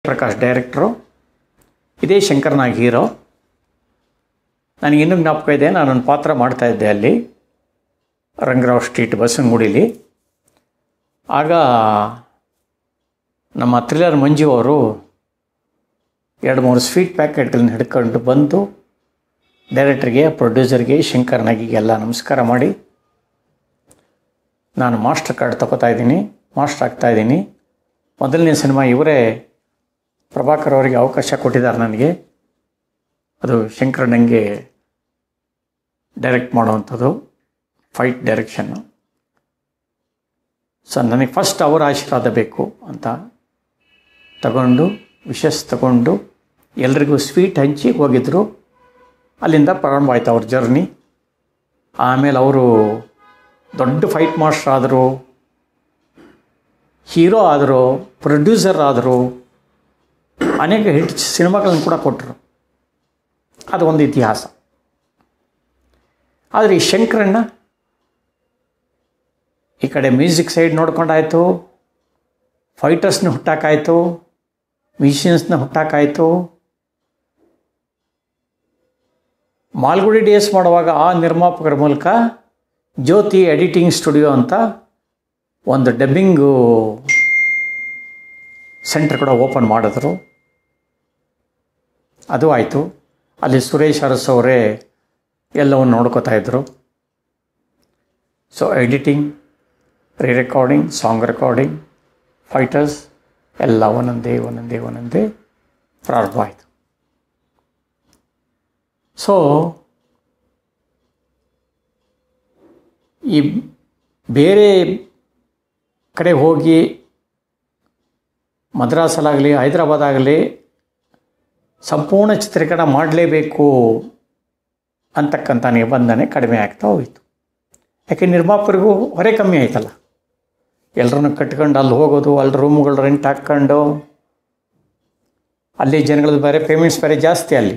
ಪ್ರಕಾಶ್ ಡೈರೆಕ್ಟ್ರು ಇದೇ ಶಂಕರ್ನಾಗ್ ಹೀರೋ ನನಗೆ ಇನ್ನೂ ಜ್ಞಾಪಕ ಇದೆ ನಾನೊಂದು ಪಾತ್ರ ಮಾಡ್ತಾ ಇದ್ದೆ ಅಲ್ಲಿ ರಂಗರಾವ್ ಸ್ಟ್ರೀಟ್ ಬಸವನಗುಡಿಲಿ ಆಗ ನಮ್ಮ ಥ್ರಿಲ್ಲರ್ ಮಂಜು ಅವರು ಎರಡು ಮೂರು ಸ್ವೀಟ್ ಪ್ಯಾಕೆಟ್ಗಳನ್ನ ಹಿಡ್ಕೊಂಡು ಬಂದು ಡೈರೆಕ್ಟ್ರಿಗೆ ಪ್ರೊಡ್ಯೂಸರ್ಗೆ ಶಂಕರ್ನಾಗಿಗೆಲ್ಲ ನಮಸ್ಕಾರ ಮಾಡಿ ನಾನು ಮಾಸ್ಟರ್ ಕಾರ್ಡ್ ತಗೋತಾ ಇದ್ದೀನಿ ಮಾಸ್ಟರ್ ಆಗ್ತಾ ಇದ್ದೀನಿ ಮೊದಲನೇ ಸಿನಿಮಾ ಇವರೇ ಪ್ರಭಾಕರ್ ಅವರಿಗೆ ಅವಕಾಶ ಕೊಟ್ಟಿದ್ದಾರೆ ನನಗೆ ಅದು ಶಂಕರ್ ನನಗೆ ಡೈರೆಕ್ಟ್ ಮಾಡುವಂಥದ್ದು ಫೈಟ್ ಡೈರೆಕ್ಷನ್ನು ಸೊ ನನಗೆ ಫಸ್ಟ್ ಅವರ ಆಶೀರ್ವಾದ ಬೇಕು ಅಂತ ತಗೊಂಡು ವಿಶಸ್ ತಗೊಂಡು ಎಲ್ರಿಗೂ ಸ್ವೀಟ್ ಹಂಚಿ ಹೋಗಿದ್ರು ಅಲ್ಲಿಂದ ಪ್ರಾರಂಭ ಆಯಿತು ಅವ್ರ ಜರ್ನಿ ಆಮೇಲೆ ಅವರು ದೊಡ್ಡ ಫೈಟ್ ಮಾಸ್ಟರ್ ಆದರು ಹೀರೋ ಆದರು ಪ್ರೊಡ್ಯೂಸರ್ ಆದರು ಅನೇಕ ಹಿಟ್ ಸಿನಿಮಾಗಳನ್ನು ಕೂಡ ಕೊಟ್ಟರು ಅದು ಒಂದು ಇತಿಹಾಸ ಆದರೆ ಈ ಶಂಕರಣ್ಣ ಈ ಕಡೆ ಮ್ಯೂಸಿಕ್ ಸೈಡ್ ನೋಡ್ಕೊಂಡಾಯ್ತು ಫೈಟರ್ಸ್ನ ಹುಟ್ಟಾಕಾಯ್ತು ಮ್ಯೂಸಿಷಿಯನ್ಸ್ನ ಹುಟ್ಟಾಕಾಯ್ತು ಮಾಲ್ಗುಡಿ ಡೇಸ್ ಮಾಡುವಾಗ ಆ ನಿರ್ಮಾಪಕರ ಮೂಲಕ ಜ್ಯೋತಿ ಎಡಿಟಿಂಗ್ ಸ್ಟುಡಿಯೋ ಅಂತ ಒಂದು ಡಬ್ಬಿಂಗು ಸೆಂಟರ್ ಕೂಡ ಓಪನ್ ಮಾಡಿದ್ರು ಅದು ಆಯಿತು ಅಲ್ಲಿ ಸುರೇಶ್ ಅರಸ್ ಅವರೇ ಎಲ್ಲವನ್ನು ನೋಡ್ಕೋತಾ ಇದ್ದರು so editing re recording song recording fighters ಎಲ್ಲ ಒಂದೊಂದೇ ಒಂದೊಂದೇ ಒಂದೊಂದೇ ಪ್ರಾರಂಭ ಆಯಿತು ಸೊ ಈ ಬೇರೆ ಕಡೆ ಹೋಗಿ ಮದ್ರಾಸಲ್ಲಾಗಲಿ ಹೈದರಾಬಾದ್ ಆಗಲಿ ಸಂಪೂರ್ಣ ಚಿತ್ರೀಕರಣ ಮಾಡಲೇಬೇಕು ಅಂತಕ್ಕಂಥ ನಿಬಂಧನೆ ಕಡಿಮೆ ಆಗ್ತಾ ಹೋಯಿತು ಯಾಕೆ ನಿರ್ಮಾಪಕರಿಗೂ ಹೊರೆ ಕಮ್ಮಿ ಆಯ್ತಲ್ಲ ಎಲ್ಲರನ್ನು ಕಟ್ಕೊಂಡು ಅಲ್ಲಿ ಹೋಗೋದು ಅಲ್ಲಿ ರೂಮ್ಗಳು ರೆಂಟ್ ಹಾಕ್ಕೊಂಡು ಅಲ್ಲಿ ಜನಗಳದ್ದು ಬೇರೆ ಪೇಮೆಂಟ್ಸ್ ಬೇರೆ ಜಾಸ್ತಿ ಅಲ್ಲಿ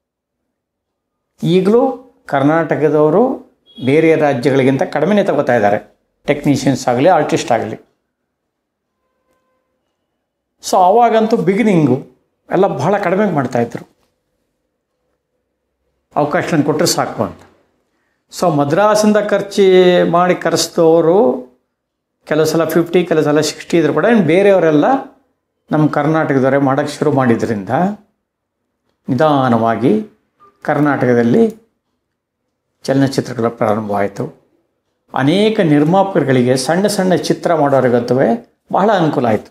ಈಗಲೂ ಕರ್ನಾಟಕದವರು ಬೇರೆ ರಾಜ್ಯಗಳಿಗಿಂತ ಕಡಿಮೆನೇ ತಗೋತಾ ಇದ್ದಾರೆ ಟೆಕ್ನಿಷಿಯನ್ಸ್ ಆಗಲಿ ಆರ್ಟಿಸ್ಟ್ ಆಗಲಿ ಸೊ ಆವಾಗಂತೂ ಬಿಗಿನಿಂಗು ಎಲ್ಲ ಬಹಳ ಕಡಿಮೆ ಮಾಡ್ತಾಯಿದ್ರು ಅವಕಾಶ ಕೊಟ್ಟರೆ ಸಾಕು ಅಂತ ಸೊ ಮದ್ರಾಸಿಂದ ಖರ್ಚು ಮಾಡಿ ಕರೆಸಿದವರು ಕೆಲವು ಸಲ ಫಿಫ್ಟಿ ಕೆಲವು ಸಲ ಸಿಕ್ಸ್ಟಿ ಇದ್ರು ಕೂಡ ಇನ್ನು ಬೇರೆಯವರೆಲ್ಲ ನಮ್ಮ ಕರ್ನಾಟಕದವರೇ ಮಾಡೋಕ್ಕೆ ಶುರು ಮಾಡಿದ್ರಿಂದ ನಿಧಾನವಾಗಿ ಕರ್ನಾಟಕದಲ್ಲಿ ಚಲನಚಿತ್ರಗಳ ಪ್ರಾರಂಭವಾಯಿತು ಅನೇಕ ನಿರ್ಮಾಪಕರುಗಳಿಗೆ ಸಣ್ಣ ಸಣ್ಣ ಚಿತ್ರ ಮಾಡೋರಿಗಂತೂ ಬಹಳ ಅನುಕೂಲ ಆಯಿತು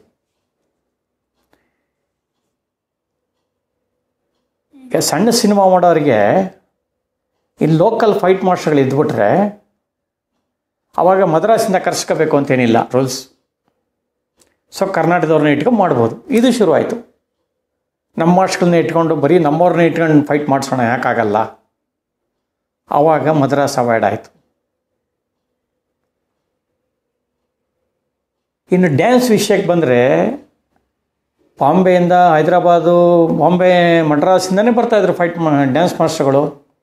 ಈಗ ಸಣ್ಣ ಸಿನಿಮಾ ಮಾಡೋರಿಗೆ ಇಲ್ಲಿ ಲೋಕಲ್ ಫೈಟ್ ಮಾಸ್ಟರ್ಗಳು ಇದ್ಬಿಟ್ರೆ ಆವಾಗ ಮದ್ರಾಸಿಂದ ಕರ್ಸ್ಕೋಬೇಕು ಅಂತೇನಿಲ್ಲ ರೂಲ್ಸ್ ಸೊ ಕರ್ನಾಟಕದವ್ರನ್ನ ಇಟ್ಕೊಂಡು ಮಾಡ್ಬೋದು ಇದು ಶುರುವಾಯಿತು ನಮ್ಮ ಮಾಸ್ಟ್ಗಳನ್ನ ಇಟ್ಕೊಂಡು ಬರೀ ನಮ್ಮವ್ರನ್ನ ಇಟ್ಕೊಂಡು ಫೈಟ್ ಮಾಡಿಸೋಣ ಯಾಕಾಗಲ್ಲ ಆವಾಗ ಮದ್ರಾಸ್ ಅವಾಯ್ಡ್ ಆಯಿತು ಇನ್ನು ಡ್ಯಾನ್ಸ್ ವಿಷಯಕ್ಕೆ ಬಂದರೆ ಬಾಂಬೆಯಿಂದ ಹೈದರಾಬಾದು ಬಾಂಬೆ ಮಡ್ರಾಸಿಂದನೇ ಬರ್ತಾಯಿದ್ರು ಫೈಟ್ ಮಾ ಡ್ಯಾನ್ಸ್ ಮಾಸ್ಟರ್ಗಳು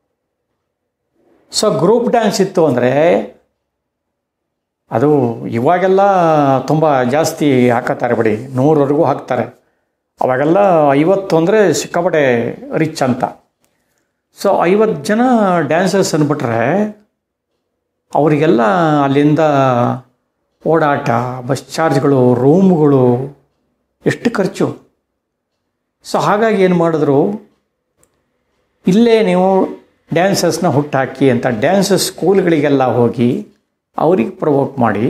ಸೊ ಗ್ರೂಪ್ ಡ್ಯಾನ್ಸ್ ಇತ್ತು ಅಂದರೆ ಅದು ಇವಾಗೆಲ್ಲ ತುಂಬ ಜಾಸ್ತಿ ಹಾಕತ್ತಾರೆ ಬಿಡಿ ನೂರವರೆಗೂ ಹಾಕ್ತಾರೆ ಅವಾಗೆಲ್ಲ ಐವತ್ತು ಅಂದರೆ ಸಿಕ್ಕಾಪಟ್ಟೆ ರಿಚ್ ಅಂತ ಸೊ ಐವತ್ತು ಜನ ಡ್ಯಾನ್ಸರ್ಸ್ ಅಂದ್ಬಿಟ್ರೆ ಅವರಿಗೆಲ್ಲ ಅಲ್ಲಿಂದ ಓಡಾಟ ಬಸ್ ಚಾರ್ಜ್ಗಳು ರೂಮ್ಗಳು ಎಷ್ಟು ಖರ್ಚು ಸೊ ಹಾಗಾಗಿ ಏನು ಮಾಡಿದ್ರು ಇಲ್ಲೇ ನೀವು ಡ್ಯಾನ್ಸಸ್ನ ಹುಟ್ಟಾಕಿ ಅಂತ ಡ್ಯಾನ್ಸಸ್ ಸ್ಕೂಲ್ಗಳಿಗೆಲ್ಲ ಹೋಗಿ ಅವ್ರಿಗೆ ಪ್ರವೋಕ್ ಮಾಡಿ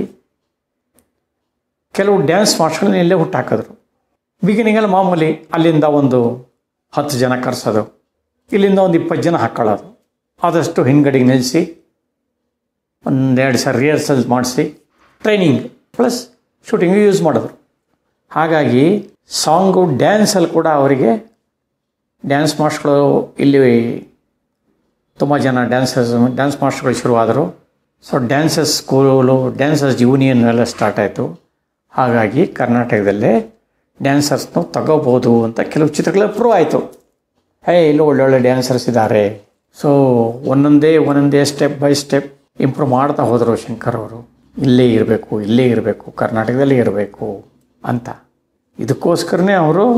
ಕೆಲವು ಡ್ಯಾನ್ಸ್ ಮಾಸ್ಟರ್ಗಳನ್ನ ಇಲ್ಲೇ ಹುಟ್ಟಾಕಿದ್ರು ಬಿಗಿನಿಂಗಲ್ಲಿ ಮಾಮೂಲಿ ಅಲ್ಲಿಂದ ಒಂದು ಹತ್ತು ಜನ ಕರೆಸೋದು ಇಲ್ಲಿಂದ ಒಂದು ಇಪ್ಪತ್ತು ಜನ ಹಾಕ್ಕೊಳ್ಳೋದು ಆದಷ್ಟು ಹಿಂಗಡಿಗೆ ನಿಲ್ಲಿಸಿ ಒಂದೆರಡು ಸಲ ರಿಹರ್ಸಲ್ ಮಾಡಿಸಿ ಟ್ರೈನಿಂಗ್ ಪ್ಲಸ್ ಶೂಟಿಂಗ್ ಯೂಸ್ ಮಾಡಿದ್ರು ಹಾಗಾಗಿ ಸಾಂಗು ಡ್ಯಾನ್ಸಲ್ಲಿ ಕೂಡ ಅವರಿಗೆ ಡ್ಯಾನ್ಸ್ ಮಾಸ್ಟ್ರುಗಳು ಇಲ್ಲಿ ತುಂಬ ಜನ ಡ್ಯಾನ್ಸರ್ಸ್ ಡ್ಯಾನ್ಸ್ ಮಾಸ್ಟರ್ಗಳು ಶುರುವಾದರು so dances school dances union ಎಲ್ಲ ಸ್ಟಾರ್ಟ್ ಆಯಿತು ಹಾಗಾಗಿ ಕರ್ನಾಟಕದಲ್ಲೇ ಡ್ಯಾನ್ಸರ್ಸ್ನು ತಗೋಬೋದು ಅಂತ ಕೆಲವು ಚಿತ್ರಗಳು ಪ್ರೂವ್ ಆಯಿತು ಹೇ ಇಲ್ಲೂ ಒಳ್ಳೊಳ್ಳೆ ಡ್ಯಾನ್ಸರ್ಸ್ ಇದ್ದಾರೆ ಸೊ ಒಂದೊಂದೇ ಒಂದೊಂದೇ ಸ್ಟೆಪ್ ಬೈ ಸ್ಟೆಪ್ ಇಂಪ್ರೂವ್ ಮಾಡ್ತಾ ಹೋದರು ಶಂಕರ್ ಅವರು ಇಲ್ಲೇ ಇರಬೇಕು ಇಲ್ಲೇ ಇರಬೇಕು ಕರ್ನಾಟಕದಲ್ಲೇ ಇರಬೇಕು ಅಂತ ಇದಕ್ಕೋಸ್ಕರನೇ ಅವರು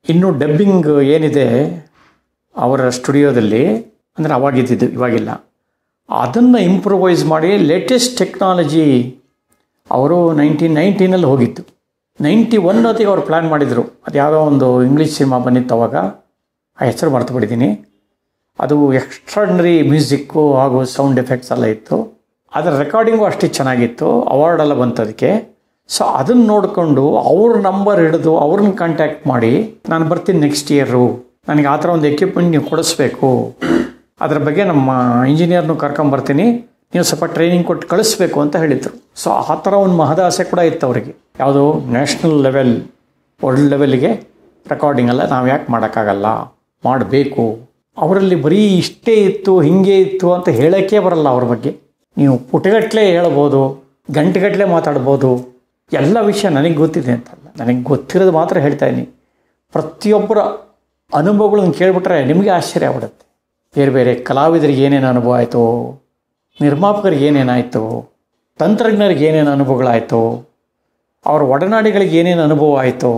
ಇನ್ನು ಡಬ್ಬಿಂಗ್ ಏನಿದೆ ಅವರ ಸ್ಟುಡಿಯೋದಲ್ಲಿ ಅಂದರೆ ಅವಾಗಿದ್ದಿದ್ದು ಇವಾಗಿಲ್ಲ ಅದನ್ನು ಇಂಪ್ರೂವೈಸ್ ಮಾಡಿ ಲೇಟೆಸ್ಟ್ ಟೆಕ್ನಾಲಜಿ ಅವರು ನೈನ್ಟೀನ್ ನೈನ್ಟೀನಲ್ಲಿ ಹೋಗಿದ್ದು ನೈಂಟಿ ಒನ್ ಹೊತ್ತಿಗೆ ಅವ್ರು ಪ್ಲ್ಯಾನ್ ಮಾಡಿದರು ಅದು ಯಾವುದೋ ಒಂದು ಇಂಗ್ಲೀಷ್ ಸಿನಿಮಾ ಬಂದಿತ್ತು ಅವಾಗ ಆ ಹೆಸರು ಮರ್ತು ಬಿಟ್ಟಿದ್ದೀನಿ ಅದು ಎಕ್ಸ್ಟ್ರಾಡ್ನರಿ ಮ್ಯೂಸಿಕ್ಕು ಹಾಗೂ ಸೌಂಡ್ ಎಫೆಕ್ಟ್ಸ್ ಎಲ್ಲ ಇತ್ತು ಅದರ ರೆಕಾರ್ಡಿಂಗು ಅಷ್ಟೇ ಚೆನ್ನಾಗಿತ್ತು ಅವಾರ್ಡ್ ಎಲ್ಲ ಬಂತು ಅದಕ್ಕೆ ಸೊ ಅದನ್ನು ನೋಡಿಕೊಂಡು ಅವ್ರ ನಂಬರ್ ಹಿಡಿದು ಅವ್ರನ್ನ ಕಾಂಟ್ಯಾಕ್ಟ್ ಮಾಡಿ ನಾನು ಬರ್ತೀನಿ ನೆಕ್ಸ್ಟ್ ಇಯರು ನನಗೆ ಆ ಥರ ಒಂದು ಎಕ್ವಿಪ್ಮೆಂಟ್ ನೀವು ಕೊಡಿಸ್ಬೇಕು ಅದ್ರ ಬಗ್ಗೆ ನಮ್ಮ ಇಂಜಿನಿಯರ್ನು ಕರ್ಕೊಂಬರ್ತೀನಿ ನೀವು ಸ್ವಲ್ಪ ಟ್ರೈನಿಂಗ್ ಕೊಟ್ಟು ಕಳಿಸ್ಬೇಕು ಅಂತ ಹೇಳಿದರು ಸೊ ಆ ಥರ ಒಂದು ಮಹದಾಸೆ ಕೂಡ ಇತ್ತು ಅವರಿಗೆ ಯಾವುದು ನ್ಯಾಷನಲ್ ಲೆವೆಲ್ ವರ್ಲ್ಡ್ ಲೆವೆಲ್ಗೆ ರೆಕಾರ್ಡಿಂಗ್ ಎಲ್ಲ ನಾವು ಯಾಕೆ ಮಾಡೋಕ್ಕಾಗಲ್ಲ ಮಾಡಬೇಕು ಅವರಲ್ಲಿ ಬರೀ ಇಷ್ಟೇ ಇತ್ತು ಹಿಂಗೆ ಇತ್ತು ಅಂತ ಹೇಳೋಕ್ಕೆ ಬರಲ್ಲ ಅವ್ರ ಬಗ್ಗೆ ನೀವು ಪುಟಗಟ್ಟಲೆ ಹೇಳ್ಬೋದು ಗಂಟೆಗಟ್ಟಲೆ ಮಾತಾಡ್ಬೋದು ಎಲ್ಲ ವಿಷಯ ನನಗೆ ಗೊತ್ತಿದೆ ಅಂತಲ್ಲ ನನಗೆ ಗೊತ್ತಿರೋದು ಮಾತ್ರ ಹೇಳ್ತಾ ಇದ್ದೀನಿ ಪ್ರತಿಯೊಬ್ಬರ ಅನುಭವಗಳನ್ನು ಕೇಳಿಬಿಟ್ರೆ ನಿಮಗೆ ಆಶ್ಚರ್ಯ ಆಗ್ಬಿಡುತ್ತೆ ಬೇರೆ ಬೇರೆ ಕಲಾವಿದರಿಗೆ ಏನೇನು ಅನುಭವ ಆಯಿತು ನಿರ್ಮಾಪಕರಿಗೆ ಏನೇನಾಯಿತು ತಂತ್ರಜ್ಞರಿಗೆ ಏನೇನು ಅನುಭವಗಳಾಯಿತು ಅವ್ರ ಒಡನಾಡಿಗಳಿಗೆ ಏನೇನು ಅನುಭವ ಆಯಿತು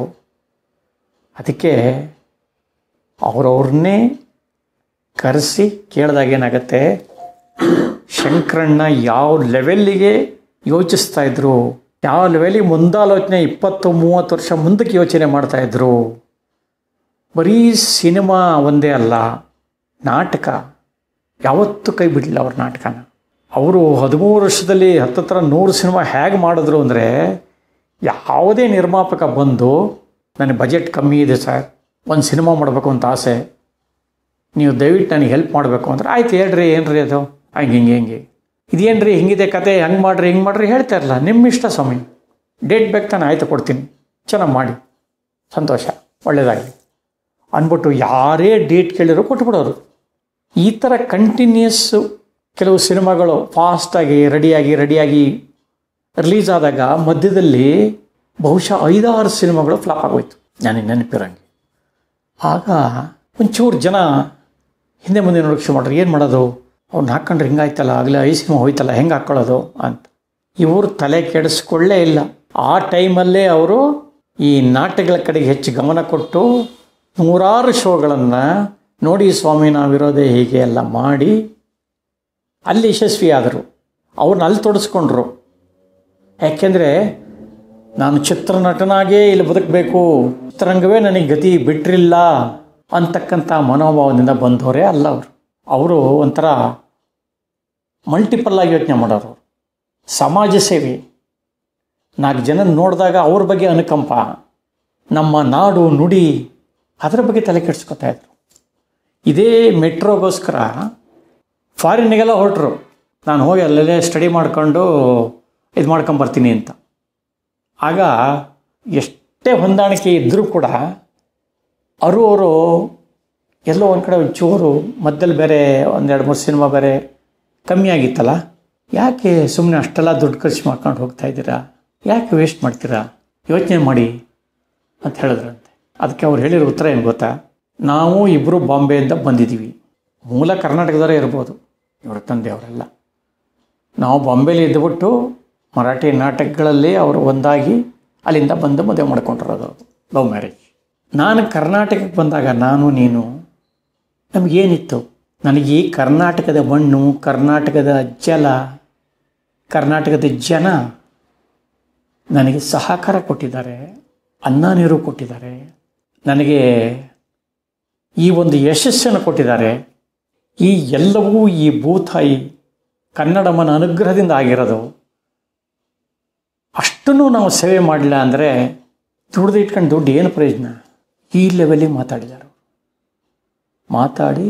ಅದಕ್ಕೆ ಅವರವ್ರನ್ನೇ ಕರೆಸಿ ಕೇಳಿದಾಗ ಏನಾಗುತ್ತೆ ಶಂಕರಣ್ಣ ಯಾವ ಲೆವೆಲ್ಲಿಗೆ ಯೋಚಿಸ್ತಾ ಇದ್ರು ಯಾವ ಲೆವೆಲಿಗೆ ಮುಂದಾಲೋಚನೆ ಇಪ್ಪತ್ತು ಮೂವತ್ತು ವರ್ಷ ಮುಂದಕ್ಕೆ ಯೋಚನೆ ಮಾಡ್ತಾ ಇದ್ರು ಬರೀ ಸಿನಿಮಾ ಒಂದೇ ಅಲ್ಲ ನಾಟಕ ಯಾವತ್ತೂ ಕೈ ಬಿಡಲಿಲ್ಲ ಅವ್ರ ನಾಟಕನ ಅವರು ಹದಿಮೂರು ವರ್ಷದಲ್ಲಿ ಹತ್ತತ್ರ ನೂರು ಸಿನಿಮಾ ಹೇಗೆ ಮಾಡಿದ್ರು ಅಂದರೆ ಯಾವುದೇ ನಿರ್ಮಾಪಕ ಬಂದು ನನಗೆ ಬಜೆಟ್ ಕಮ್ಮಿ ಇದೆ ಸರ್ ಒಂದು ಸಿನಿಮಾ ಮಾಡಬೇಕು ಅಂತ ಆಸೆ ನೀವು ದಯವಿಟ್ಟು ನನಗೆ ಹೆಲ್ಪ್ ಮಾಡಬೇಕು ಅಂದ್ರೆ ಆಯ್ತು ಹೇಳ್ರಿ ಏನು ರೀ ಅದು ಹಂಗೆ ಹಿಂಗೆ ಹಿಂಗೆ ಇದೇನು ರೀ ಹಿಂಗಿದೆ ಕತೆ ಹಂಗೆ ಮಾಡ್ರಿ ಹಿಂಗೆ ಮಾಡ್ರಿ ಹೇಳ್ತಾ ಇರಲ್ಲ ನಿಮ್ಮ ಇಷ್ಟ ಸ್ವಾಮಿ ಡೇಟ್ ಬೇಕು ತಾನೆ ಆಯ್ತು ಕೊಡ್ತೀನಿ ಚೆನ್ನಾಗಿ ಮಾಡಿ ಸಂತೋಷ ಒಳ್ಳೆಯದಾಗಲಿ ಅಂದ್ಬಿಟ್ಟು ಯಾರೇ ಡೇಟ್ ಕೇಳಿರೋ ಕೊಟ್ಬಿಡೋರು ಈ ಥರ ಕಂಟಿನ್ಯೂಸ್ಸು ಕೆಲವು ಸಿನಿಮಾಗಳು ಫಾಸ್ಟಾಗಿ ರೆಡಿಯಾಗಿ ರೆಡಿಯಾಗಿ ರಿಲೀಸ್ ಆದಾಗ ಮಧ್ಯದಲ್ಲಿ ಬಹುಶಃ ಐದಾರು ಸಿನಿಮಾಗಳು ಫ್ಲಾಪ್ ಆಗೋಯ್ತು ನನಗೆ ನೆನಪಿರಂಗೆ ಆಗ ಒಂಚೂರು ಜನ ಹಿಂದೆ ಮುಂದೆ ನೋಡೋಕೆ ಶುರು ಮಾಡ್ರಿ ಏನು ಮಾಡೋದು ಅವ್ರನ್ನ ಹಾಕ್ಕೊಂಡ್ರೆ ಹಿಂಗಾಯ್ತಲ್ಲ ಆಗಲೇ ಐ ಸಿನಿಮಾ ಹೋಯ್ತಲ್ಲ ಹೆಂಗೆ ಹಾಕ್ಕೊಳ್ಳೋದು ಅಂತ ಇವರು ತಲೆ ಕೆಡಿಸ್ಕೊಳ್ಳೇ ಇಲ್ಲ ಆ ಟೈಮಲ್ಲೇ ಅವರು ಈ ನಾಟಕಗಳ ಕಡೆಗೆ ಹೆಚ್ಚು ಗಮನ ಕೊಟ್ಟು ನೂರಾರು ಶೋಗಳನ್ನು ನೋಡಿ ಸ್ವಾಮಿ ನಾವಿರೋದೇ ಹೀಗೆ ಎಲ್ಲ ಮಾಡಿ ಅಲ್ಲಿ ಯಶಸ್ವಿ ಆದರು ಅವ್ರನ್ನ ಅಲ್ಲಿ ತೊಡಸ್ಕೊಂಡ್ರು ಯಾಕೆಂದರೆ ನಾನು ಚಿತ್ರನಟನಾಗೇ ಇಲ್ಲಿ ಬದುಕಬೇಕು ಚಿತ್ರರಂಗವೇ ನನಗೆ ಗತಿ ಬಿಟ್ಟಿರಿಲ್ಲ ಅಂತಕ್ಕಂಥ ಮನೋಭಾವದಿಂದ ಬಂದವರೇ ಅಲ್ಲ ಅವರು ಅವರು ಒಂಥರ ಮಲ್ಟಿಪಲ್ ಆಗಿ ಯೋಚನೆ ಮಾಡೋರು ಸಮಾಜ ಸೇವೆ ನಾಲ್ಕು ಜನ ನೋಡಿದಾಗ ಅವ್ರ ಬಗ್ಗೆ ಅನುಕಂಪ ನಮ್ಮ ನಾಡು ನುಡಿ ಅದರ ಬಗ್ಗೆ ತಲೆ ಕೆಡಿಸ್ಕೊತಾ ಇದ್ರು ಇದೇ ಮೆಟ್ರೋಗೋಸ್ಕರ ಫಾರಿನ್ನಿಗೆಲ್ಲ ಹೊರಟರು ನಾನು ಹೋಗಿ ಅಲ್ಲಲ್ಲೇ ಸ್ಟಡಿ ಮಾಡ್ಕೊಂಡು ಇದು ಮಾಡ್ಕೊಂಬರ್ತೀನಿ ಅಂತ ಆಗ ಎಷ್ಟೇ ಹೊಂದಾಣಿಕೆ ಇದ್ದರೂ ಕೂಡ ಅವರು ಅವರು ಎಲ್ಲೋ ಒಂದು ಕಡೆ ಒಂಚೂರು ಮಧ್ಯದಲ್ಲಿ ಬೇರೆ ಒಂದೆರಡು ಮೂರು ಸಿನಿಮಾ ಬೇರೆ ಕಮ್ಮಿ ಆಗಿತ್ತಲ್ಲ ಯಾಕೆ ಸುಮ್ಮನೆ ಅಷ್ಟೆಲ್ಲ ದುಡ್ಡು ಖರ್ಚು ಮಾಡ್ಕೊಂಡು ಹೋಗ್ತಾ ಇದ್ದೀರಾ ಯಾಕೆ ವೇಸ್ಟ್ ಮಾಡ್ತೀರಾ ಯೋಚನೆ ಮಾಡಿ ಅಂತ ಹೇಳಿದ್ರಂತೆ ಅದಕ್ಕೆ ಅವ್ರು ಹೇಳಿರೋ ಉತ್ತರ ಏನು ಗೊತ್ತಾ ನಾವು ಇಬ್ಬರು ಬಾಂಬೆಯಿಂದ ಬಂದಿದ್ದೀವಿ ಮೂಲ ಕರ್ನಾಟಕದವರೇ ಇರ್ಬೋದು ಇವರ ತಂದೆಯವರೆಲ್ಲ ನಾವು ಬಾಂಬೆಲಿ ಇದ್ದುಬಿಟ್ಟು ಮರಾಠಿ ನಾಟಕಗಳಲ್ಲಿ ಅವರು ಒಂದಾಗಿ ಅಲ್ಲಿಂದ ಬಂದು ಮದುವೆ ಮಾಡ್ಕೊಂಡಿರೋದು ಲವ್ ಮ್ಯಾರೇಜ್ ನಾನು ಕರ್ನಾಟಕಕ್ಕೆ ಬಂದಾಗ ನಾನು ನೀನು ನಮಗೇನಿತ್ತು ನನಗೆ ಈ ಕರ್ನಾಟಕದ ಮಣ್ಣು ಕರ್ನಾಟಕದ ಜಲ ಕರ್ನಾಟಕದ ಜನ ನನಗೆ ಸಹಕಾರ ಕೊಟ್ಟಿದ್ದಾರೆ ಅನ್ನ ನೀರು ಕೊಟ್ಟಿದ್ದಾರೆ ನನಗೆ ಈ ಒಂದು ಯಶಸ್ಸನ್ನು ಕೊಟ್ಟಿದ್ದಾರೆ ಈ ಎಲ್ಲವೂ ಈ ಭೂತಾಯಿ ಕನ್ನಡಮ್ಮನ ಅನುಗ್ರಹದಿಂದ ಆಗಿರೋದು ಅಷ್ಟನ್ನು ನಾವು ಸೇವೆ ಮಾಡಲಿಲ್ಲ ಅಂದರೆ ದುಡ್ದು ಇಟ್ಕೊಂಡು ದುಡ್ಡು ಏನು ಪ್ರಯೋಜನ ಈ ಲೆವೆಲಿಗೆ ಮಾತಾಡಿದ್ದಾರೆ ಮಾತಾಡಿ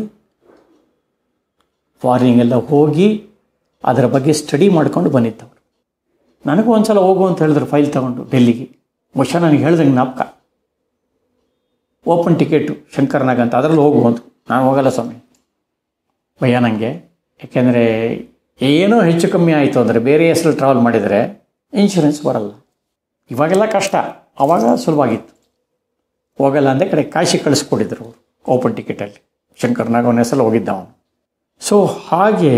ಫಾರಿನಿಗೆಲ್ಲ ಹೋಗಿ ಅದರ ಬಗ್ಗೆ ಸ್ಟಡಿ ಮಾಡ್ಕೊಂಡು ಬಂದಿದ್ದವರು ನನಗೂ ಒಂದ್ಸಲ ಹೋಗು ಅಂತ ಹೇಳಿದ್ರು ಫೈಲ್ ತಗೊಂಡು ಡೆಲ್ಲಿಗೆ ಬಹುಶಃ ನನಗೆ ಹೇಳ್ದಂಗೆ ನಾಪಕ ಓಪನ್ ಟಿಕೆಟು ಶಂಕರ್ನಾಗ ಅಂತ ಅದರಲ್ಲಿ ಹೋಗು ಅಂತ ನಾನು ಹೋಗಲ್ಲ ಸ್ವಾಮಿ ಭಯ ನನಗೆ ಯಾಕೆಂದರೆ ಏನೋ ಹೆಚ್ಚು ಕಮ್ಮಿ ಆಯಿತು ಅಂದರೆ ಬೇರೆ ಹೆಸರು ಟ್ರಾವೆಲ್ ಮಾಡಿದರೆ ಇನ್ಶೂರೆನ್ಸ್ ಬರಲ್ಲ ಇವಾಗೆಲ್ಲ ಕಷ್ಟ ಆವಾಗ ಸುಲಭವಾಗಿತ್ತು ಹೋಗಲ್ಲ ಅಂದೆ ಕಡೆ ಕಾಶಿ ಕಳಿಸ್ಕೊಟ್ಟಿದ್ರು ಅವರು ಓಪನ್ ಟಿಕೆಟಲ್ಲಿ ಶಂಕರ್ನಾಗ ಅವನ ಹೆಸರು ಹೋಗಿದ್ದ ಅವನು ಸೊ ಹಾಗೆ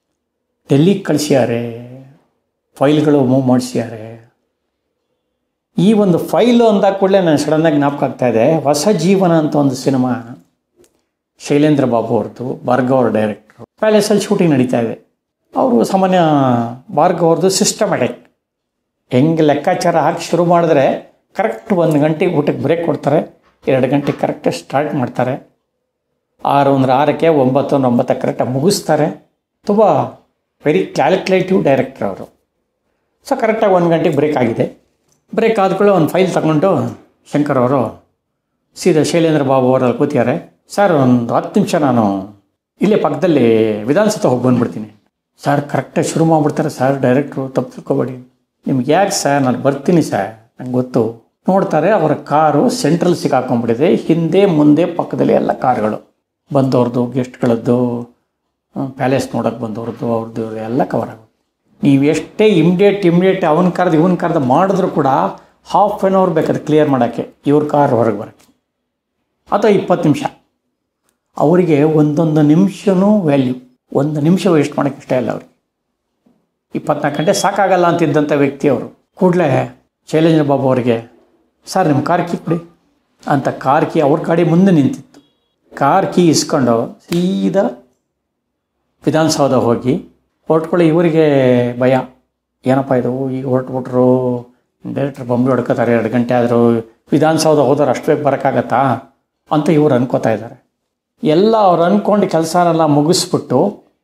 ಡೆಲ್ಲಿಗೆ ಕಳಿಸ್ಯಾರೆ ಫೈಲ್ಗಳು ಮೂವ್ ಮಾಡಿಸ್ಯಾರೆ ಈ ಒಂದು ಫೈಲು ಅಂದಾಗ ಕೂಡಲೇ ನಾನು ಸಡನ್ನಾಗಿ ಜ್ಞಾಪಕ ಆಗ್ತಾ ಇದೆ ಹೊಸ ಜೀವನ ಅಂತ ಒಂದು ಸಿನಿಮಾ ಶೈಲೇಂದ್ರ ಬಾಬು ಅವ್ರದ್ದು ಭಾರ್ಗವ್ ಅವ್ರ ಡೈರೆಕ್ಟ್ರು ಪ್ಯಾಲೇಸಲ್ಲಿ ಶೂಟಿಂಗ್ ನಡೀತಾ ಇದೆ ಅವರು ಸಾಮಾನ್ಯ ಭಾರ್ಗವ್ ಅವ್ರದ್ದು ಸಿಸ್ಟಮ್ಯಾಟಿಕ್ ಹೆಂಗೆ ಲೆಕ್ಕಾಚಾರ ಹಾಕಿ ಶುರು ಮಾಡಿದ್ರೆ ಕರೆಕ್ಟ್ ಒಂದು ಗಂಟೆಗೆ ಊಟಕ್ಕೆ ಬ್ರೇಕ್ ಕೊಡ್ತಾರೆ ಎರಡು ಗಂಟೆಗೆ ಕರೆಕ್ಟ್ ಸ್ಟಾರ್ಟ್ ಮಾಡ್ತಾರೆ ಆರು ಅಂದ್ರೆ ಆರಕ್ಕೆ ಒಂಬತ್ತು ಅಂದ್ರೆ ಒಂಬತ್ತಕ್ಕೆ ಕರೆಕ್ಟಾಗಿ ಮುಗಿಸ್ತಾರೆ ತುಂಬ ವೆರಿ ಕ್ಯಾಲ್ಕುಲೇಟಿವ್ ಡೈರೆಕ್ಟರ್ ಅವರು ಸೊ ಕರೆಕ್ಟಾಗಿ ಒಂದು ಗಂಟೆಗೆ ಬ್ರೇಕ್ ಆಗಿದೆ ಬ್ರೇಕ್ ಆದ್ಕೊಳ್ಳೆ ಒಂದು ಫೈಲ್ ತಗೊಂಡು ಶಂಕರ್ ಅವರು ಸೀದಾ ಶೈಲೇಂದ್ರ ಬಾಬು ಅವರಲ್ಲಿ ಕೂತಿದ್ದಾರೆ ಸರ್ ಒಂದು ಹತ್ತು ನಿಮಿಷ ನಾನು ಇಲ್ಲೇ ಪಕ್ಕದಲ್ಲಿ ವಿಧಾನಸೌಧ ಹೋಗಿ ಬಂದ್ಬಿಡ್ತೀನಿ ಸರ್ ಕರೆಕ್ಟಾಗಿ ಶುರು ಮಾಡಿಬಿಡ್ತಾರೆ ಸರ್ ಡೈರೆಕ್ಟ್ರು ತಪ್ಪು ತಿಳ್ಕೊಬೇಡಿ ನಿಮ್ಗೆ ಯಾಕೆ ಸರ್ ನಾನು ಬರ್ತೀನಿ ಸರ್ ನಂಗೆ ಗೊತ್ತು ನೋಡ್ತಾರೆ ಅವರ ಕಾರು ಸೆಂಟ್ರಲ್ ಸಿಕ್ಕಾಕೊಂಡ್ಬಿಟ್ಟಿದೆ ಹಿಂದೆ ಮುಂದೆ ಪಕ್ಕದಲ್ಲಿ ಎಲ್ಲ ಕಾರುಗಳು ಬಂದವ್ರದ್ದು ಗೆಸ್ಟ್ಗಳದ್ದು ಪ್ಯಾಲೇಸ್ ನೋಡೋಕೆ ಬಂದವ್ರದ್ದು ಅವ್ರದ್ದು ಇವ್ರದ್ದು ಎಲ್ಲ ಕವರ್ ಆಗುತ್ತೆ ನೀವು ಎಷ್ಟೇ ಇಮ್ಡಿಯೇಟ್ ಇಮ್ಡಿಯೇಟ್ ಅವನ ಕರೆದು ಇವನ ಕರೆದು ಮಾಡಿದ್ರು ಕೂಡ ಹಾಫ್ ಆನ್ ಅವರ್ ಬೇಕಾದ್ರೆ ಕ್ಲಿಯರ್ ಮಾಡೋಕ್ಕೆ ಇವ್ರ ಕಾರ್ ಹೊರಗೆ ಬರೋಕ್ಕೆ ಅಥವಾ ಇಪ್ಪತ್ತು ನಿಮಿಷ ಅವರಿಗೆ ಒಂದೊಂದು ನಿಮಿಷನೂ ವ್ಯಾಲ್ಯೂ ಒಂದು ನಿಮಿಷ ವೇಸ್ಟ್ ಮಾಡೋಕ್ಕೆ ಇಷ್ಟ ಇಲ್ಲ ಅವ್ರಿಗೆ ಇಪ್ಪತ್ನಾಲ್ಕು ಗಂಟೆ ಸಾಕಾಗಲ್ಲ ಅಂತಿದ್ದಂಥ ವ್ಯಕ್ತಿ ಅವರು ಕೂಡಲೇ ಶೈಲೇಂದ್ರ ಬಾಬು ಅವರಿಗೆ ಸರ್ ನಿಮ್ಮ ಕಾರ್ ಕೀ ಕೊಡಿ ಅಂತ ಕಾರ್ ಕೀ ಅವ್ರ ಗಾಡಿ ಮುಂದೆ ನಿಂತಿತ್ತು ಕಾರ್ ಕೀ ಇಸ್ಕೊಂಡು ಸೀದಾ ವಿಧಾನಸೌಧ ಹೋಗಿ ಹೊರಟ್ಕೊಳ್ಳಿ ಇವರಿಗೆ ಭಯ ಏನಪ್ಪ ಇದು ಈಗ ಹೊರಟ್ಬಿಟ್ರು ಡೈರೆಕ್ಟ್ರ್ ಬೊಂಬೆ ಹೊಡ್ಕೋತಾರೆ ಎರಡು ಗಂಟೆ ಆದರೂ ವಿಧಾನಸೌಧ ಹೋದ್ರೆ ಅಷ್ಟು ಬೇಗ ಬರೋಕ್ಕಾಗತ್ತಾ ಅಂತ ಇವ್ರು ಅನ್ಕೋತಾ ಇದ್ದಾರೆ ಎಲ್ಲ ಅವ್ರು ಅಂದ್ಕೊಂಡು ಕೆಲಸನೆಲ್ಲ ಮುಗಿಸ್ಬಿಟ್ಟು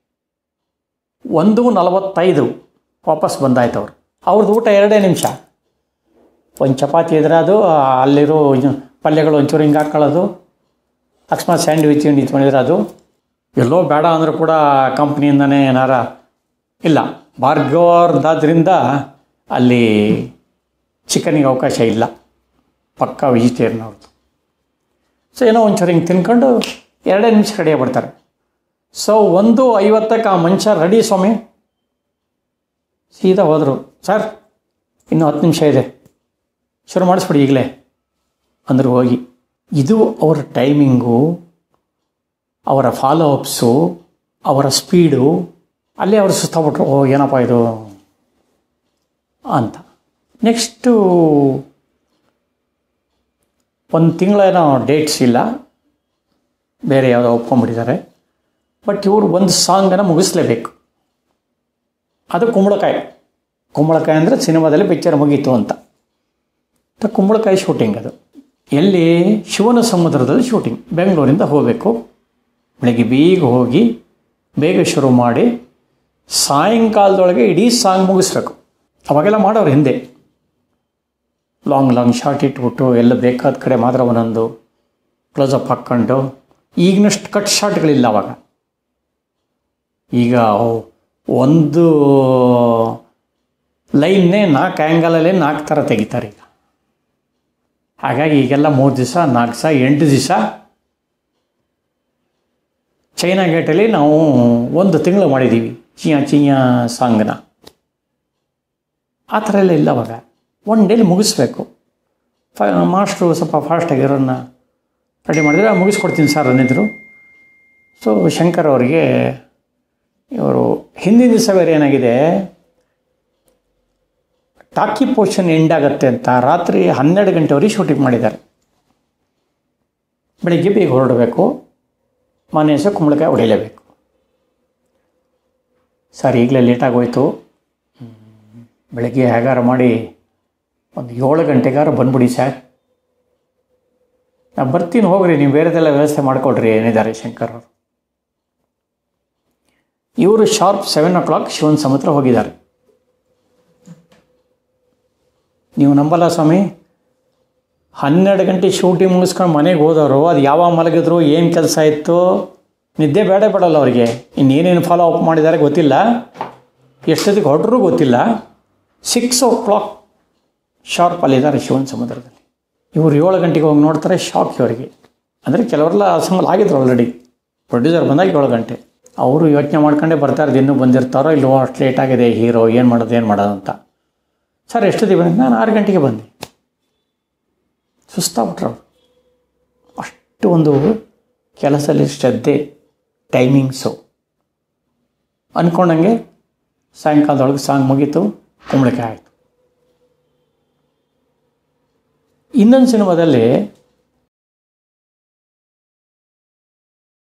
ಒಂದು ನಲವತ್ತೈದು ವಾಪಸ್ ಬಂದಾಯ್ತು ಅವರು ಅವ್ರದ್ದು ಊಟ ಎರಡೇ ನಿಮಿಷ ಒಂದು ಚಪಾತಿ ಇದ್ರೆ ಅದು ಅಲ್ಲಿರೋ ಇನ್ನು ಪಲ್ಯಗಳು ಒಂಚೂರು ಹಿಂಗೆ ಹಾಕ್ಕೊಳ್ಳೋದು ಅಕಸ್ಮಾತ್ ಸ್ಯಾಂಡ್ವಿಚ್ ಹಿಂಡಿ ಇಟ್ಕೊಂಡಿದ್ರೆ ಅದು ಎಲ್ಲೋ ಬೇಡ ಅಂದರೂ ಕೂಡ ಕಂಪ್ನಿಯಿಂದನೇ ಏನಾರ ಇಲ್ಲ ಭಾರ್ಗವರ್ದಾದ್ರಿಂದ ಅಲ್ಲಿ ಚಿಕನಿಗೆ ಅವಕಾಶ ಇಲ್ಲ ಪಕ್ಕಾ ವೆಜಿಟೇರಿಯನ್ ಅವ್ರದ್ದು ಸೊ ಏನೋ ಒಂಚೂರು ಹಿಂಗೆ ತಿನ್ಕೊಂಡು ಎರಡೇ ನಿಮಿಷ ರೆಡಿ ಆಗ್ಬಿಡ್ತಾರೆ ಸೊ ಒಂದು ಐವತ್ತಕ್ಕೆ ಆ ಮನುಷ್ಯ ರೆಡಿ ಸ್ವಾಮಿ ಸೀದಾ ಹೋದರು ಸರ್ ಇನ್ನೂ ಹತ್ತು ನಿಮಿಷ ಇದೆ ಶುರು ಮಾಡಿಸ್ಬಿಡಿ ಈಗಲೇ ಅಂದರು ಹೋಗಿ ಇದು ಅವರ ಟೈಮಿಂಗು ಅವರ ಫಾಲೋ ಅಪ್ಸು ಅವರ ಸ್ಪೀಡು ಅಲ್ಲೇ ಅವರು ಸುತ್ತಾಬಿಟ್ರು ಓ ಏನಪ್ಪ ಇದು ಅಂತ ನೆಕ್ಸ್ಟು ಒಂದು ತಿಂಗಳೇನೋ ಡೇಟ್ಸ್ ಇಲ್ಲ ಬೇರೆ ಯಾವುದೋ ಒಪ್ಕೊಂಡ್ಬಿಟ್ಟಿದ್ದಾರೆ ಬಟ್ ಇವರು ಒಂದು ಸಾಂಗನ್ನು ಮುಗಿಸ್ಲೇಬೇಕು ಅದು ಕುಂಬಳಕಾಯಿ ಕುಂಬಳಕಾಯಿ ಅಂದರೆ ಸಿನಿಮಾದಲ್ಲಿ ಪಿಕ್ಚರ್ ಮುಗೀತು ಅಂತ ತ ಕುಂಬಳಕಾಯಿ ಶೂಟಿಂಗ್ ಅದು ಎಲ್ಲಿ ಶಿವನ ಸಮುದ್ರದಲ್ಲಿ ಶೂಟಿಂಗ್ ಬೆಂಗಳೂರಿಂದ ಹೋಗಬೇಕು ಬೆಳಗ್ಗೆ ಬೇಗ ಹೋಗಿ ಬೇಗ ಶುರು ಮಾಡಿ ಸಾಯಂಕಾಲದೊಳಗೆ ಇಡೀ ಸಾಂಗ್ ಮುಗಿಸ್ಬೇಕು ಅವಾಗೆಲ್ಲ ಮಾಡೋರು ಹಿಂದೆ ಲಾಂಗ್ ಲಾಂಗ್ ಶಾರ್ಟ್ ಇಟ್ಬಿಟ್ಟು ಎಲ್ಲ ಬೇಕಾದ ಕಡೆ ಮಾತ್ರ ಒಂದೊಂದು ಕ್ಲೋಸಪ್ ಹಾಕ್ಕೊಂಡು ಈಗಿನಷ್ಟು ಕಟ್ ಶಾರ್ಟ್ಗಳಿಲ್ಲ ಅವಾಗ ಈಗ ಒಂದು ಲೈನ್ನೇ ನಾಲ್ಕು ಆ್ಯಂಗಲಲ್ಲೇ ನಾಲ್ಕು ಥರ ತೆಗಿತಾರೆ ಈಗ ಹಾಗಾಗಿ ಈಗೆಲ್ಲ ಮೂರು ದಿವಸ ನಾಲ್ಕು ದಿವಸ ಎಂಟು ದಿವಸ ಚೈನಾ ಗೇಟಲ್ಲಿ ನಾವು ಒಂದು ತಿಂಗಳು ಮಾಡಿದ್ದೀವಿ ಚಿಯಾ ಚಿಯಾ ಸಾಂಗ್ನ ಆ ಥರ ಎಲ್ಲ ಇಲ್ಲ ಅವಾಗ ಒನ್ ಡೇಲಿ ಮುಗಿಸ್ಬೇಕು ಫ ಮಾಸ್ಟ್ರು ಸ್ವಲ್ಪ ಫಾಸ್ಟಾಗಿರೋನ್ನ ರೆಡಿ ಮಾಡಿದ್ರೆ ಮುಗಿಸ್ಕೊಡ್ತೀನಿ ಸರ್ ಅಂದಿದ್ರು ಸೊ ಶಂಕರ್ ಅವರಿಗೆ ಇವರು ಹಿಂದಿನ ದಿವಸ ಬೇರೆ ಏನಾಗಿದೆ ಟಾಕಿ ಪೋರ್ಷನ್ ಎಂಡ್ ಆಗುತ್ತೆ ಅಂತ ರಾತ್ರಿ ಹನ್ನೆರಡು ಗಂಟೆವರೆಗೆ ಶೂಟಿಂಗ್ ಮಾಡಿದ್ದಾರೆ ಬೆಳಿಗ್ಗೆ ಬೇಗ ಹೊರಡಬೇಕು ಮನೆ ಸಹ ಕುಂಬಳಕಾಯಿ ಹೊಡಿಲೇಬೇಕು ಸರ್ ಈಗಲೇ ಲೇಟಾಗಿ ಹೋಯ್ತು ಬೆಳಗ್ಗೆ ಹೇಗಾರ ಮಾಡಿ ಒಂದು ಏಳು ಗಂಟೆಗಾರ ಬಂದ್ಬಿಡಿ ಸರ್ ನಾ ಬರ್ತೀನಿ ಹೋಗ್ರಿ ನೀವು ಬೇರೆದೆಲ್ಲ ವ್ಯವಸ್ಥೆ ಮಾಡಿಕೊಡ್ರಿ ಏನಿದ್ದಾರೆ ಶಂಕರ್ ಅವರು ಇವರು sharp seven o'clock Shivanasamudra ಹೋಗಿದ್ದಾರೆ ನೀವು ನಂಬಲ್ಲ ಸ್ವಾಮಿ ಹನ್ನೆರಡು ಗಂಟೆ ಶೂಟಿಂಗ್ ಮುಗಿಸ್ಕೊಂಡು ಮನೆಗೆ ಹೋದವರು ಅದು ಯಾವಾಗ ಮಲಗಿದ್ರು ಏನು ಕೆಲಸ ಇತ್ತು ನಿದ್ದೆ ಬೇಡ ಬೇಡಲ್ಲ ಅವರಿಗೆ ಇನ್ನೇನೇನು ಫಾಲೋ ಅಪ್ ಮಾಡಿದ್ದಾರೆ ಗೊತ್ತಿಲ್ಲ ಎಷ್ಟೊತ್ತಿಗೆ ಹೊರಟ್ರೂ ಗೊತ್ತಿಲ್ಲ ಸಿಕ್ಸ್ ಓ ಕ್ಲಾಕ್ ಶಾರ್ಪ್ ಅಲ್ಲಿದ್ದಾರೆ ಶಿವನ್ ಸಮುದ್ರದಲ್ಲಿ ಇವರು ಏಳು ಗಂಟೆಗೆ ಹೋಗಿ ನೋಡ್ತಾರೆ ಶಾಕ್ ಇವರಿಗೆ ಅಂದರೆ ಕೆಲವರೆಲ್ಲ ಅಸಂಬಲ್ ಆಗಿದ್ರು ಆಲ್ರೆಡಿ ಪ್ರೊಡ್ಯೂಸರ್ ಬಂದಾಗ ಏಳು ಗಂಟೆ ಅವರು ಯೋಚನೆ ಮಾಡ್ಕೊಂಡೇ ಬರ್ತಾರೆ ಇನ್ನೂ ಬಂದಿರ್ತಾರೋ ಇಲ್ಲೋ ಅಷ್ಟು ಲೇಟ್ ಆಗಿದೆ ಹೀರೋ ಏನು ಮಾಡೋದು ಏನು ಮಾಡೋದು ಅಂತ ಸರ್ ಎಷ್ಟೊತ್ತಿಗೆ ಬಂದಿದ್ದು ನಾನು ಆರು ಗಂಟೆಗೆ ಬಂದೆ ಸುಸ್ತಾಗ್ಬಿಟ್ರು ಅವರು ಅಷ್ಟು ಒಂದು ಕೆಲಸದಲ್ಲಿ ಶ್ರದ್ಧೆ ಟೈಮಿಂಗ್ಸು ಅಂದ್ಕೊಂಡಂಗೆ ಸಾಯಂಕಾಲದೊಳಗೆ ಸಾಂಗ್ ಮುಗೀತು ಕುಂಬಳಕಾಯಿ ಆಯಿತು ಇನ್ನೊಂದು ಸಿನಿಮಾದಲ್ಲಿ